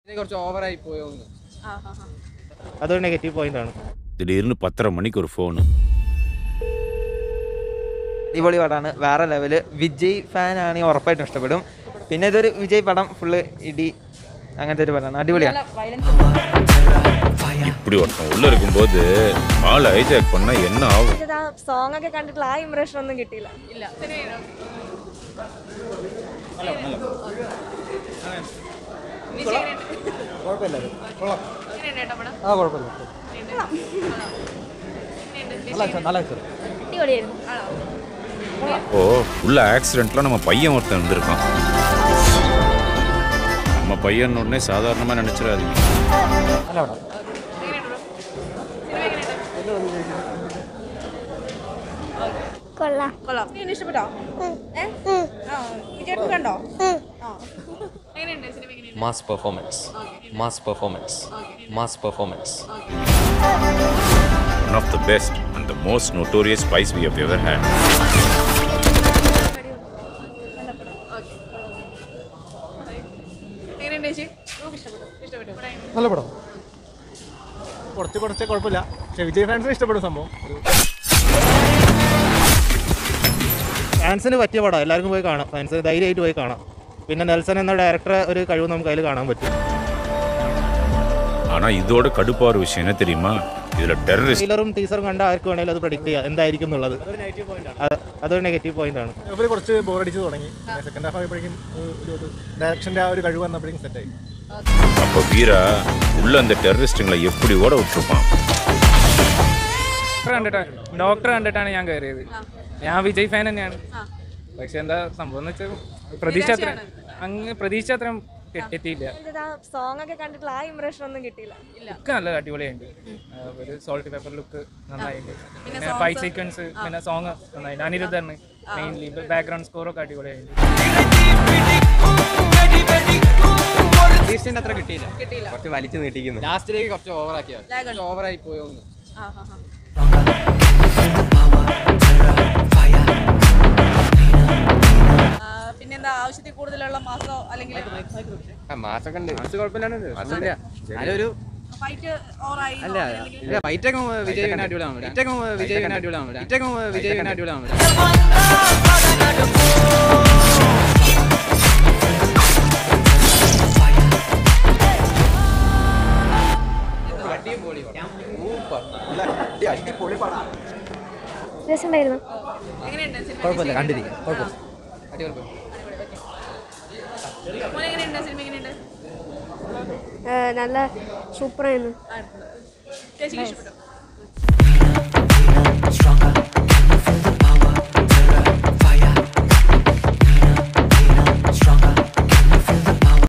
ഇത് കുറച്ച് ഓവറായി പോയോ എന്ന് ആ ഹാ ഹാ അതൊരു നെഗറ്റീവ് പോയിന്റ് ആണ് திடீர்னு பத்தரை மணிக்கு ஒரு ஃபோனு അടിപൊളി പടമാണ് വേറെ ലെവല് വിജയ് ഫാൻ ആണെങ്കിൽ ഉറപ്പായിട്ടും ഇഷ്ടപ്പെടും പിന്നെ ഇതൊരു വിജയ് പടം ഫുള്ള് ഇടി അങ്ങനത്തെ ഒരു പടമാണ് അടിപൊളിയാണ് വയലൻസ് இப்படி ஒருத்தன் உள்ள இருக்கும்போது ஆள் ஹைஜாக் பண்ணா என்ன ஆகும் ആ സോങ് ഒക്കെ കണ്ടിട്ടുള്ള ആ ഇംപ്രഷൻ ഒന്നും കിട്ടിയില്ല ഇല്ല സിനിമയാണോ വിജയ് എങ്ങനെയുണ്ട്? എങ്ങനെയുണ്ട് ഏട്ടാ പടം? അടിപൊളിയായിരുന്നു அப்போ உள்ள ஆக்சிடென்ட்ல நம்ம பையன் ஒருத்தன் இருந்திருக்கான் நம்ம பையன் உடனே சாதாரணமா நினைச்சிடாதீங்க എങ്ങനെയുണ്ട് bro? സിനിമ എങ്ങനെയുണ്ട്? കൊള്ളാം കൊള്ളാം നീ ഇഷ്ടപ്പെട്ടോ ഏ? ആ വിജയേട്ടൻ കണ്ടോ ആ എങ്ങനെയുണ്ട് സിനിമ എങ്ങനെയുണ്ട് mass performance mass performance mass performance one of the best and the most notorious spies we have ever had എങ്ങനെയുണ്ട് ചേച്ചി നമുക്ക് ഇഷ്ടപ്പെട്ടു ഇഷ്ടപ്പെട്ടു പടം നല്ല പടം കുറച്ച് കുറച്ച് കുഴപ്പമില്ല പക്ഷെ വിജയ് ഫാൻസിന് ഇഷ്ടപ്പെടും സംഭവം ഫാൻസിന് പറ്റിയ പടം എല്ലാവർക്കും പോയി കാണാം ഫാൻസ് ധൈര്യമായിട്ട് പോയി കാണാം പിന്നെ നെൽസൺ എന്ന ഡയറക്ടറെ ഒരു കഴിവ് നമുക്ക് അതിൽ കാണാൻ പറ്റും ஆனா இதோட கடுப்பா ஒரு விஷயம் என்ன தெரியுமா இதுல டெரரிஸ்ட் ട്രെയിലറും ടീസറും കണ്ട ആർക്ക് വേണേലും അത് പ്രഡിക്ട് ചെയ്യാം എന്തായിരിക്കും എന്നുള്ളത് അത് അതൊരു നെഗറ്റീവ് പോയിന്റ് ആണ് ഇവര് കുറച്ച് ബോറടിച്ച് തുടങ്ങി സെക്കൻഡ് ഹാഫ് ആയപ്പോഴേക്കും ഒരു ഡയറക്ഷന്റെ ആ ഒരു കഴിവ് വന്നപ്പോഴേക്കും സെറ്റായി அப்ப வீரா உள்ள அந்த டெரரிஸ்டுங்களை எப்படி ஓட விட்டுருப்பான் ഡോക്ടർ കണ്ടിട്ടാണ് ഡോക്ടർ കണ്ടിട്ടാണ് ഞാൻ കയറിയത് ഞാൻ വിജയ് ഫാൻ തന്നെയാണ് പക്ഷെ എന്താ സംഭവം എന്ന് വെച്ചാൽ പ്രതീക്ഷ അത്ര അങ്ങ് പ്രതീക്ഷ അത്രയും എ- എത്തിയില്ല ആ സോങ് ഒക്കെ കണ്ടിട്ടുള്ള ആ ഇംപ്രഷൻ ഒന്നും കിട്ടിയില്ല ലുക്ക് നല്ല അടിപൊളിയുണ്ട് ആ, ഒരു സോൾട്ട് പേപ്പർ ലുക്ക് നന്നായിട്ടുണ്ട് പിന്നെ ഫൈറ്റ് സീക്വൻസ് പിന്നെ സോങ് നന്നായിട്ട് അനിരുദ്ധണ് മെയിൻലി ബാക്ക്ഗ്രൗണ്ട് സ്കോർ ഒക്കെ അടിപൊളിയായിട്ട് ടീസ്റ്റിന്റെ അത്ര കിട്ടിയില്ല കുറച്ച് വലിച്ചു നീട്ടിക്കുന്നു ലാസ്റ്റിലേക്ക് കുറച്ച് ഓവറാക്കിയാ കുറച്ച് ഓവറായി പോയോ എന്ന് ആ ഹാ ഹാ ആ, പിന്നെന്താ ആവശ്യത്തിൽ കൂടുതലുള്ള മാസോ അല്ലെങ്കിൽ മാസൊക്കെ ഉണ്ട് നല്ലൊരു ഫൈറ്റ് ഓറായി അല്ല ഫൈറ്റൊക്കെ വിജയ് പിന്നെ അടിപൊളിയാണ് ഫൈറ്റൊക്കെ വിജയ് പിന്നെ അടിപൊളിയാണ് ഫൈറ്റൊക്കെ വിജയ് പിന്നെ അടിപൊളിയാണ് രസമുണ്ടായിരുന്നു എങ്ങനെയുണ്ട് സിനിമ കുഴപ്പമില്ല കണ്ടിരിക്കും കുഴപ്പമില്ല മോനെ എങ്ങനെയുണ്ട് സിനിമ എങ്ങനെയുണ്ട് നല്ല സൂപ്പറായിരുന്നു ചേച്ചിക്ക് ഇഷ്ടപ്പെട്ടു